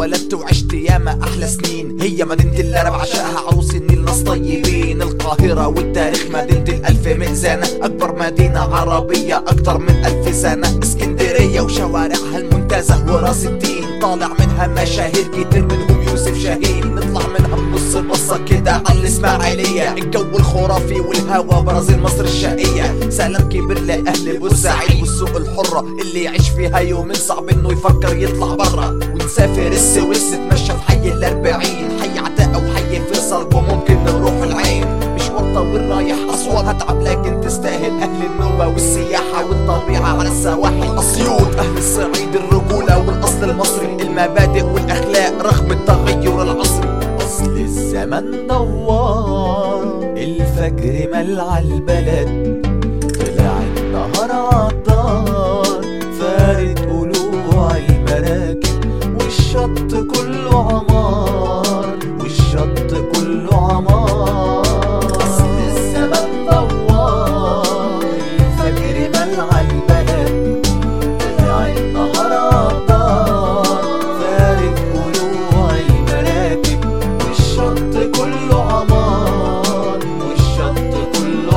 اتولدت وعشت ياما احلى سنين هي مدينة اللي انا بعشقها عروس النيل ناس طيبين القاهرة والتاريخ مدينة الالف مئذنة اكبر مدينة عربية اكتر من الف سنة اسكندرية وشوارعها المنتزه وراس الدين طالع منها مشاهير كتير منهم يوسف شاهين نطلع منها نبص بصة كده على الاسماعيلية الجو الخرافي والهوا برازيل مصر الشقية سلام كبير لاهل بورسعيد والسوق الحرة اللي يعيش فيها يومين صعب انه يفكر يطلع برا ونسافر السويس نتمشى في حي الاربعين حي عتاقة وحي فيصل وممكن نروح العين مشوار طويل رايح اسوان هتعب لكن تستاهل اهل النوبة والسياحة والطبيعة على السواحل اسيوط اهل الصعيد الرجولة والاصل المصري المبادئ والاخلاق رغم التغير العصري اصل الزمن دوار الفجر ملع البلد طلع النهار عطار فارد قلوع المراكب والشط كله عمار والشط كله عمار اصل الزمن دوار الفجر ملع البلد طلع النهار عطار فارد قلوع المراكب والشط كله عمار والشط كله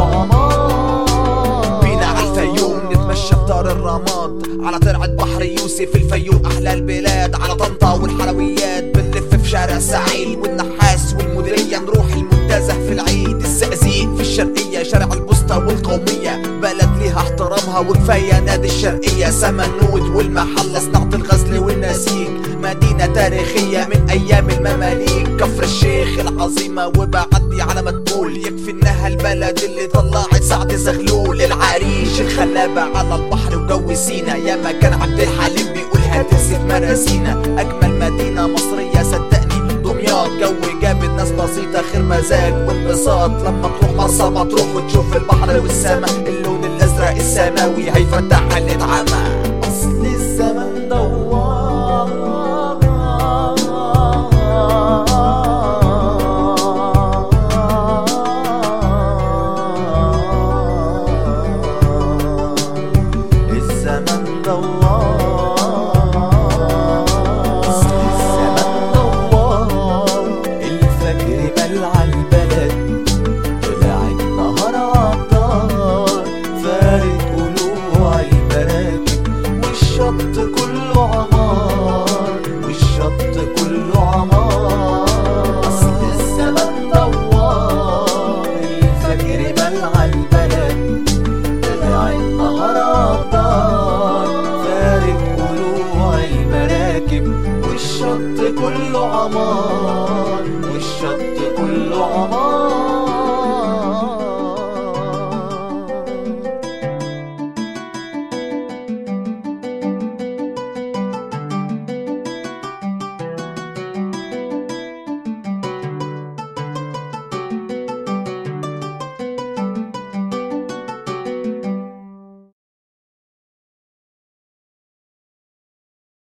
عمار بينا على الفيوم نتمشى في دار الرماد على ترعة بحر يوسف الفيوم أحلى البلاد على طنطا والحلويات بنلف في شارع سعيد والنحاس والمديرية نروح المنتزه في العيد الزقازيق في الشرقية شارع البسطة والقومية بلد ليها احترامها وكفاية نادي الشرقية سمنود والمحلة صناعة الغزل والنسيج مدينة تاريخية من أيام المماليك كفر الشيخ العظيمة وبعدي على مدبول يكفي إنها البلد اللي طلعت سعد زغلول العريش الخلابة على البحر وجو سينا يا ما كان عبد الحليم بيقولها تنسف مراسينا أجمل مدينة مصرية صدقني دمياط جو جامد ناس بسيطة خير مزاج وانبساط لما تروح مرسى مطروح وتشوف البحر والسما اللون الأزرق السماوي هيفتح اللي اتعمى